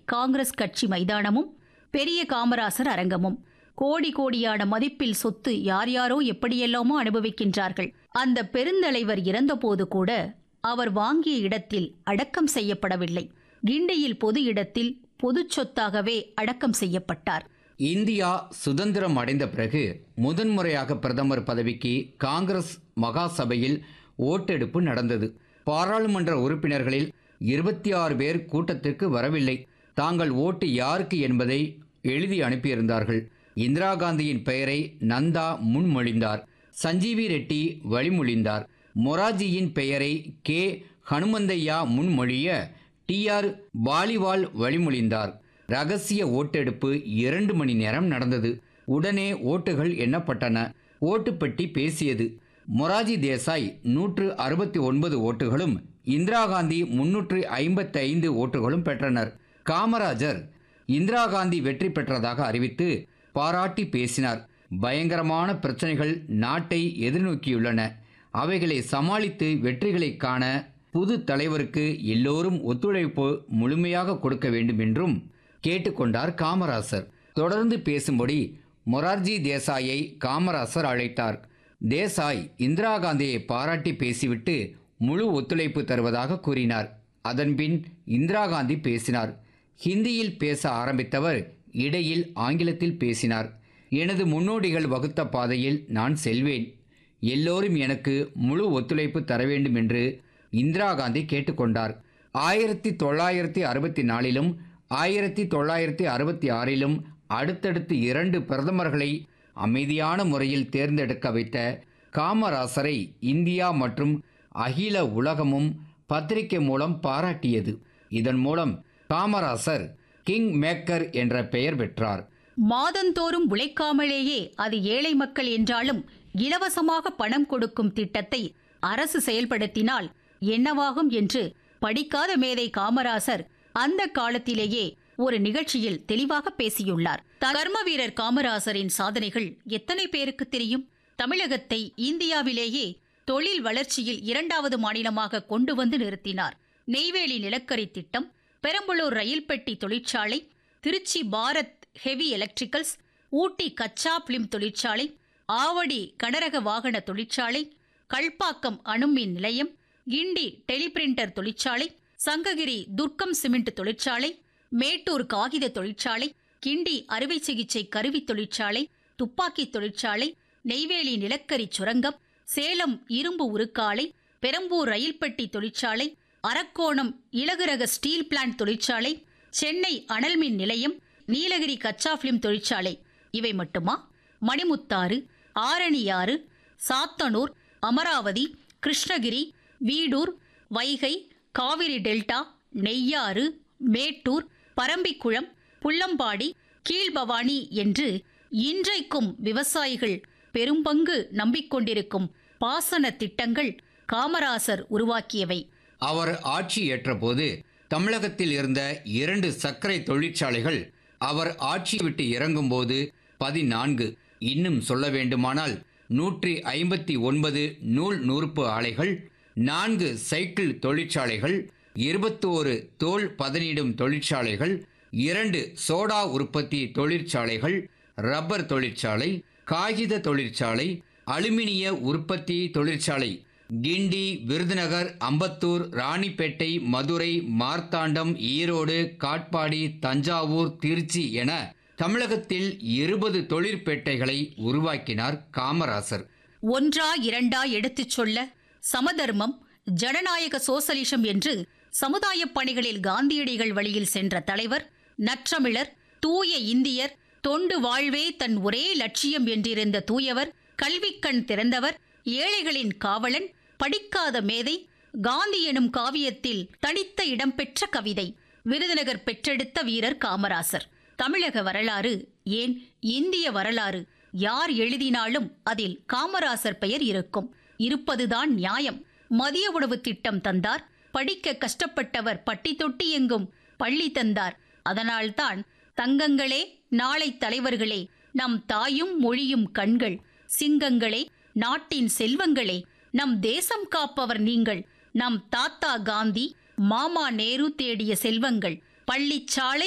காங்கிரஸ் கட்சி மைதானமும் பெரிய காமராசர் அரங்கமும் கோடி கோடியான மதிப்பில் சொத்து யார் யாரோ எப்படியெல்லாமோ அனுபவிக்கின்றார்கள் அந்த பெருந்தலைவர் இறந்தபோது கூட அவர் வாங்கிய இடத்தில் அடக்கம் செய்யப்படவில்லை கிண்டியில் பொது இடத்தில் பொதுச் சொத்தாகவே அடக்கம் செய்யப்பட்டார் இந்தியா சுதந்திரம் அடைந்த பிறகு முதன்முறையாக பிரதமர் பதவிக்கு காங்கிரஸ் மகாசபையில் ஓட்டெடுப்பு நடந்தது பாராளுமன்ற உறுப்பினர்களில் இருபத்தி ஆறு பேர் கூட்டத்திற்கு வரவில்லை தாங்கள் ஓட்டு யாருக்கு என்பதை எழுதி அனுப்பியிருந்தார்கள் இந்திரா காந்தியின் பெயரை நந்தா முன்மொழிந்தார் சஞ்சீவி ரெட்டி வழிமொழிந்தார் மொராஜியின் பெயரை கே ஹனுமந்தையா முன்மொழிய டி ஆர் பாலிவால் வழிமொழிந்தார் ரகசிய ஓட்டெடுப்பு இரண்டு மணி நேரம் நடந்தது உடனே ஓட்டுகள் எண்ணப்பட்டன ஓட்டுப்பெட்டி பேசியது மொராஜி தேசாய் நூற்று அறுபத்தி ஒன்பது ஓட்டுகளும் இந்திரா காந்தி முன்னூற்று ஐம்பத்தி ஐந்து ஓட்டுகளும் பெற்றனர் காமராஜர் இந்திரா காந்தி வெற்றி பெற்றதாக அறிவித்து பாராட்டி பேசினார் பயங்கரமான பிரச்சனைகள் நாட்டை எதிர்நோக்கியுள்ளன அவைகளை சமாளித்து வெற்றிகளை காண புது தலைவருக்கு எல்லோரும் ஒத்துழைப்பு முழுமையாக கொடுக்க வேண்டும் என்றும் கேட்டுக்கொண்டார் காமராசர் தொடர்ந்து பேசும்படி மொரார்ஜி தேசாயை காமராசர் அழைத்தார் தேசாய் இந்திரா காந்தியை பாராட்டி பேசிவிட்டு முழு ஒத்துழைப்பு தருவதாக கூறினார் அதன்பின் இந்திரா காந்தி பேசினார் ஹிந்தியில் பேச ஆரம்பித்தவர் இடையில் ஆங்கிலத்தில் பேசினார் எனது முன்னோடிகள் வகுத்த பாதையில் நான் செல்வேன் எல்லோரும் எனக்கு முழு ஒத்துழைப்பு தர வேண்டும் என்று இந்திரா காந்தி கேட்டுக்கொண்டார் ஆயிரத்தி தொள்ளாயிரத்தி அறுபத்தி நாலிலும் ஆயிரத்தி தொள்ளாயிரத்தி அறுபத்தி ஆறிலும் அடுத்தடுத்து இரண்டு பிரதமர்களை அமைதியான முறையில் தேர்ந்தெடுக்க வைத்த காமராசரை இந்தியா மற்றும் அகில உலகமும் பத்திரிகை மூலம் பாராட்டியது இதன் மூலம் காமராசர் கிங் மேக்கர் என்ற பெயர் பெற்றார் மாதந்தோறும் உழைக்காமலேயே அது ஏழை மக்கள் என்றாலும் இலவசமாக பணம் கொடுக்கும் திட்டத்தை அரசு செயல்படுத்தினால் என்னவாகும் என்று படிக்காத மேதை காமராசர் அந்த காலத்திலேயே ஒரு நிகழ்ச்சியில் தெளிவாக பேசியுள்ளார் கர்ம வீரர் காமராசரின் சாதனைகள் எத்தனை பேருக்கு தெரியும் தமிழகத்தை இந்தியாவிலேயே தொழில் வளர்ச்சியில் இரண்டாவது மாநிலமாக கொண்டு வந்து நிறுத்தினார் நெய்வேலி நிலக்கரி திட்டம் பெரம்பலூர் ரயில் பெட்டி தொழிற்சாலை திருச்சி பாரத் ஹெவி எலக்ட்ரிக்கல்ஸ் ஊட்டி கச்சா பிலிம் தொழிற்சாலை ஆவடி கனரக வாகன தொழிற்சாலை கல்பாக்கம் அணுமின் நிலையம் கிண்டி டெலிபிரிண்டர் தொழிற்சாலை சங்ககிரி துர்க்கம் சிமெண்ட் தொழிற்சாலை மேட்டூர் காகித தொழிற்சாலை கிண்டி அறுவை சிகிச்சை கருவி தொழிற்சாலை துப்பாக்கி தொழிற்சாலை நெய்வேலி நிலக்கரி சுரங்கம் சேலம் இரும்பு உருக்காலை பெரம்பூர் ரயில் பெட்டி தொழிற்சாலை அரக்கோணம் இலகுரக ஸ்டீல் பிளான்ட் தொழிற்சாலை சென்னை அனல்மின் நிலையம் நீலகிரி கச்சா பிலிம் தொழிற்சாலை இவை மட்டுமா மணிமுத்தாறு ஆரணியாறு சாத்தனூர் அமராவதி கிருஷ்ணகிரி வீடூர் வைகை காவிரி டெல்டா நெய்யாறு மேட்டூர் பரம்பிக்குளம் புள்ளம்பாடி கீழ்பவானி என்று இன்றைக்கும் விவசாயிகள் பெரும்பங்கு நம்பிக்கொண்டிருக்கும் பாசன திட்டங்கள் காமராசர் உருவாக்கியவை அவர் ஆட்சி ஏற்றபோது தமிழகத்தில் இருந்த இரண்டு சர்க்கரை தொழிற்சாலைகள் அவர் ஆட்சி விட்டு இறங்கும்போது பதினான்கு இன்னும் சொல்ல வேண்டுமானால் நூற்றி ஐம்பத்தி ஒன்பது நூல் நூற்பு ஆலைகள் நான்கு சைக்கிள் தொழிற்சாலைகள் இருபத்தோரு தோல் பதனிடும் தொழிற்சாலைகள் இரண்டு சோடா உற்பத்தி தொழிற்சாலைகள் ரப்பர் தொழிற்சாலை காகித தொழிற்சாலை அலுமினிய உற்பத்தி தொழிற்சாலை கிண்டி விருதுநகர் அம்பத்தூர் ராணிப்பேட்டை மதுரை மார்த்தாண்டம் ஈரோடு காட்பாடி தஞ்சாவூர் திருச்சி என தமிழகத்தில் இருபது தொழிற்பேட்டைகளை உருவாக்கினார் காமராசர் ஒன்றா இரண்டா எடுத்துச் சொல்ல சமதர்மம் ஜனநாயக சோசலிசம் என்று சமுதாய பணிகளில் காந்தியடிகள் வழியில் சென்ற தலைவர் நற்றமிழர் தூய இந்தியர் தொண்டு வாழ்வே தன் ஒரே லட்சியம் என்றிருந்த தூயவர் கல்விக்கண் திறந்தவர் ஏழைகளின் காவலன் படிக்காத மேதை காந்தி எனும் காவியத்தில் தனித்த இடம்பெற்ற கவிதை விருதுநகர் பெற்றெடுத்த வீரர் காமராசர் தமிழக வரலாறு ஏன் இந்திய வரலாறு யார் எழுதினாலும் அதில் காமராசர் பெயர் இருக்கும் இருப்பதுதான் நியாயம் மதிய உணவு திட்டம் தந்தார் படிக்க கஷ்டப்பட்டவர் பட்டி தொட்டி எங்கும் பள்ளி தந்தார் அதனால்தான் தங்கங்களே நாளை தலைவர்களே நம் தாயும் மொழியும் கண்கள் சிங்கங்களே நாட்டின் செல்வங்களே நம் தேசம் காப்பவர் நீங்கள் நம் தாத்தா காந்தி மாமா நேரு தேடிய செல்வங்கள் பள்ளிச்சாலை